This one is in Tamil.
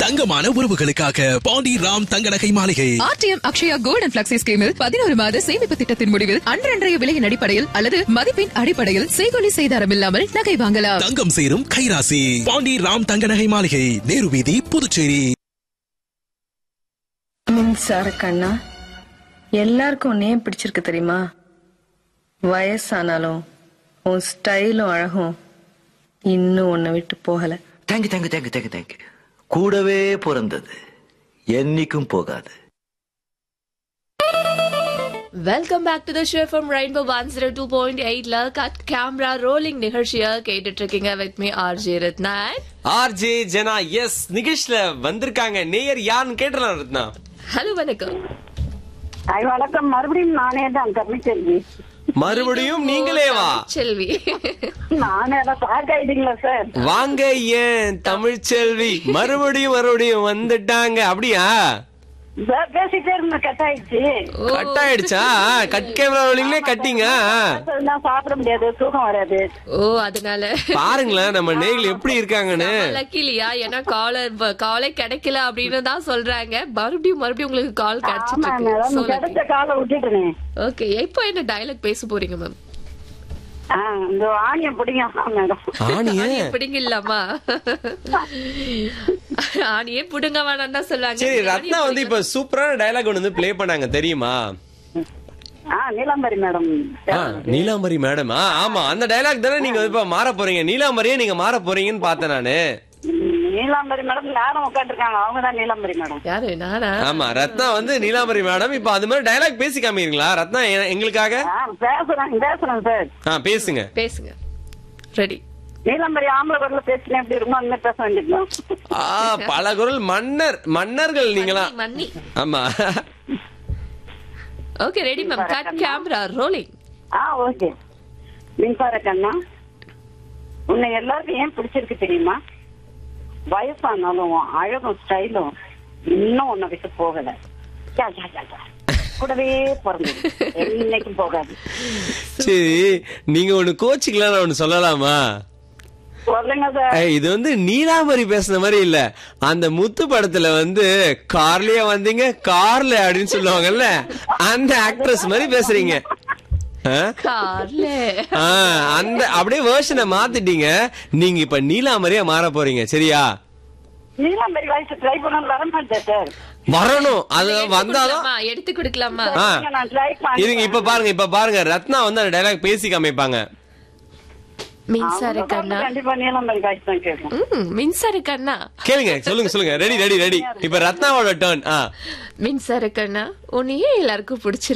தங்கமான உறவுகளுக்காக பாண்டி ராம் தங்க நகை மாளிகை RTM Akshaya gold and flexi ஸ்கீமில் பதினோரு மாத சேமிப்பு திட்டத்தின் முடிவில் அன்றன்றைய விலையின் அடிப்படையில் அல்லது மதிப்பின் அடிப்படையில் செய்கொலி செய்தாரம் இல்லாமல் நகை வாங்கலாம் தங்கம் சேரும் கைராசி பாண்டி ராம் தங்க நகை மாளிகை நேரு வீதி புதுச்சேரி மின்சார கண்ணா எல்லாருக்கும் உன்னையே பிடிச்சிருக்கு தெரியுமா வயசானாலும் உன் ஸ்டைலும் அழகும் இன்னும் உன்னை விட்டு போகல thank you thank you thank you thank you thank you கூடவே பிறந்தது என்னைக்கும் போகாது welcome back to the show from Rainbow one zero two point எயிட்ல கட் கேமரா ரோலிங் நிகழ்ச்சியை கேட்டுட்டு இருக்கீங்க with me RJ Rathnan RJ Jana எஸ் நிகழ்ச்சியில வந்திருக்காங்க நேயர் யாருன்னு கேட்டலாம் ரத்னா ஹலோ வணக்கம் ஐ வணக்கம் மறுபடியும் நானே தான் கருணிச்செல்வி மறுபடியும் நீங்களே வா செல்வி நானே தான் பேக் ஆயிட்டீங்களா சார் வாங்க ஏன் தமிழ்ச்செல்வி மறுபடியும் மறுபடியும் வந்துட்டாங்க அப்படியா சார் பேசிட்டே இருந்த கட் ஆயிடுச்சு கட் ஆயிடுச்சா கட் கேமரா ரோலிங்லே கட்டிங்க தான் சாப்பிட முடியாது தூக்கம் வராது ஓ அதனால பாருங்களேன் நம்ம நேயர்கள் எப்படி இருக்காங்கன்னு லக்கிலியா ஏன்னா காலர் காலே கிடைக்கல அப்படின்னு தான் சொல்றாங்க மறுபடியும் மறுபடியும் உங்களுக்கு கால் ஆமா மேடம் கிடைச்சிட்டு கிடைச்ச காலை விட்டுட்டேனே ஓகே இப்போ என்ன டயலாக் பேச போறீங்க மேம் ஆ, இந்த ஆணியம் பிடிங்க மேடம் ஆணிய பிடிங்க இல்லாமா ஆணியே புடுங்க வேணாம் தான் சொல்லுவாங்க சரி ரத்னா வந்து இப்ப சூப்பரான டயலாக் ஒன்று வந்து ப்ளே பண்ணாங்க தெரியுமா ஆ நீலாம்பரி மேடம் ஆ, நீலாம்பரி மேடம் ஆ ஆமா அந்த டயலாக் தானே நீங்க இப்ப மாற போறீங்க நீலாம்பரியே நீங்க மாற போறீங்கன்னு பார்த்தேன் நானு நீலாம்பரி மேடம் நேரம் உட்காந்துருக்காங்க அவங்க தான் நீலாம்பரி மேடம் யாரு நானா ஆமா ரத்னா வந்து நீலாம்பரி மேடம் இப்ப அது மாதிரி டயலாக் பேசி காமிக்கிறீங்களா ரத்னா எ- எங்களுக்காக ஆ பேசுறேன் பேசுறேன் சார் ஆ பேசுங்க பேசுங்க ரெடி நீலாம்பரி ஆம்பளை குரல்ல பேசினேன் எப்படி இருக்குமோ அந்த மாதிரி பேச வேண்டியதுதான் ஆ பல குரல் மன்னர் மன்னர்கள் நீங்களா மன்னி ஆமா okay ready ma'am cut camera rolling ஆ ஓகே மின்சார கண்ணா உன்னை எல்லாருக்கும் ஏன் பிடிச்சிருக்கு தெரியுமா வயசானாலும் உன் அழகும் ஸ்டைலும் இன்னும் உன்னை விட்டு போகல யா, யா, யா, யா. கூடவே பிறந்தது என்னைக்கும் போகாது சரி நீங்க ஒண்ணு கோச்சிக்கலாம் நான் ஒண்ணு சொல்லலாமா சொல்லுங்க சார் ஏய், இது வந்து நீலாம்பரி பேசுன மாதிரி இல்ல அந்த முத்து படத்துல வந்து கார்லயே வந்தீங்க கார்ல அப்படின்னு சொல்லுவாங்கல்ல அந்த ஆக்ட்ரஸ் மாதிரி பேசுறீங்க ஆ? கார்ல ஆ, அந்த அப்படியே வேர்ஷனை மாத்திட்டீங்க நீங்க இப்ப நீலாம்பரியா மாற போறீங்க சரியா நீலாம்பரி வயசு ட்ரை பண்ண வர மாட்டேன் சார் வரணும் அது வந்தாலும் கொடுக்கலாமா? எடுத்து கொடுக்கலாமா ஆ. நான் ட்ரை இருங்க இப்ப பாருங்க இப்ப பாருங்க ரத்னா வந்து அந்த டைலாக் பேசி காமிப்பாங்க மின்சார கண்ணா கண்டிப்பா நீலாம்பரி காய்ச்சி தான் கேட்கும் ம், மின்சார கண்ணா கேளுங்க சொல்லுங்க சொல்லுங்க ரெடி ரெடி ரெடி இப்ப ரத்னாவோட டர்ன் ஆ மின்சார கண்ணா உன்னையே எல்லாருக்கும் பிடிச்சிருக்கு